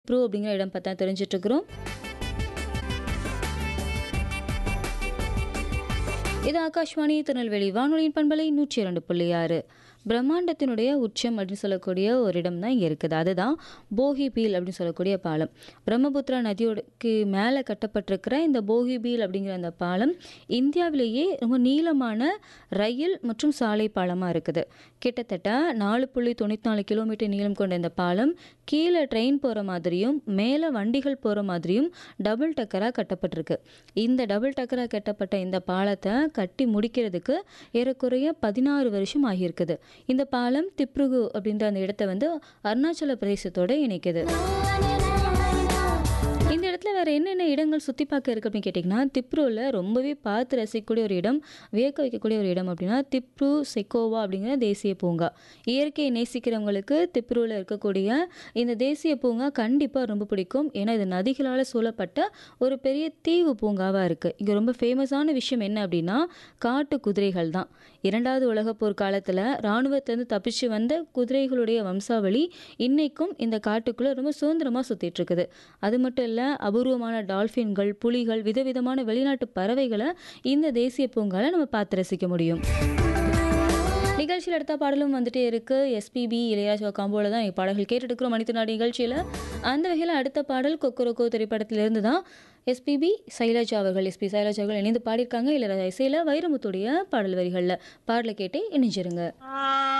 Bru அப்படிங்கிற இடம் பார்த்தா தெரிஞ்சிட்ருக்குறோம் இது ஆகாஷ்வாணி திருநெல்வேலி வானொலியின் பண்பலை நூற்றி இரண்டு புள்ளி ஆறு பிரம்மாண்டத்தினுடைய உச்சம் அப்படின்னு சொல்லக்கூடிய ஒரு இடம் தான் இங்கே இருக்குது அதுதான் போகி பீல் அப்படின்னு சொல்லக்கூடிய பாலம் பிரம்மபுத்திரா நதியோடக்கு மேலே கட்டப்பட்டிருக்கிற இந்த போகி பீல் அப்படிங்கிற அந்த பாலம் இந்தியாவிலேயே ரொம்ப நீளமான ரயில் மற்றும் சாலை பாலமாக இருக்குது கிட்டத்தட்ட நாலு புள்ளி தொண்ணூற்றி நாலு கிலோமீட்டர் நீளம் கொண்ட இந்த பாலம் கீழே ட்ரெயின் போகிற மாதிரியும் மேலே வண்டிகள் போகிற மாதிரியும் டபுள் டக்கராக கட்டப்பட்டிருக்கு இந்த டபுள் டக்கராக கட்டப்பட்ட இந்த பாலத்தை கட்டி முடிக்கிறதுக்கு ஏறக்குறைய பதினாறு வருஷம் ஆகியிருக்குது இந்த பாலம் திப்ருகு அப்படின்ற அந்த இடத்த வந்து அருணாச்சல பிரதேசத்தோட இணைக்குது இந்த இடத்துல வேறு என்னென்ன இடங்கள் சுற்றி பார்க்க இருக்குது அப்படின்னு கேட்டிங்கன்னா திப்ருவில் ரொம்பவே பார்த்து ரசிக்கக்கூடிய ஒரு இடம் வியக்க வைக்கக்கூடிய ஒரு இடம் அப்படின்னா திப்ரு செக்கோவா அப்படிங்கிற தேசிய பூங்கா இயற்கையை நேசிக்கிறவங்களுக்கு திப்ருவில் இருக்கக்கூடிய இந்த தேசிய பூங்கா கண்டிப்பாக ரொம்ப பிடிக்கும் ஏன்னா இது நதிகளால் சூழப்பட்ட ஒரு பெரிய தீவு பூங்காவாக இருக்குது இங்கே ரொம்ப ஃபேமஸான விஷயம் என்ன அப்படின்னா காட்டு குதிரைகள் தான் இரண்டாவது உலகப் போர் காலத்தில் இராணுவத்திலேருந்து தப்பிச்சு வந்த குதிரைகளுடைய வம்சாவளி இன்னைக்கும் இந்த காட்டுக்குள்ளே ரொம்ப சுதந்திரமாக சுற்றிட்டு இருக்குது அது மட்டும் இல்லை அபூர்வமான டால்ஃபின்கள் புலிகள் விதவிதமான வெளிநாட்டு பறவைகளை இந்த தேசிய பூங்காவில் நம்ம பார்த்து ரசிக்க முடியும் நிகழ்ச்சியில் அடுத்த பாடலும் வந்துட்டே இருக்கு எஸ்பிபி இளையராஜா காம்போல தான் பாடல்கள் கேட்டுட்டு மனித நாடு நிகழ்ச்சியில் அந்த வகையில் அடுத்த பாடல் கொக்கரொக்கோ திரைப்படத்திலிருந்து தான் எஸ்பிபி சைலஜா அவர்கள் எஸ்பி சைலஜா அவர்கள் இணைந்து பாடியிருக்காங்க இளையராஜா இசையில் வைரமுத்துடைய பாடல் வரிகளில் பாடலை கேட்டே இணைஞ்சிருங்க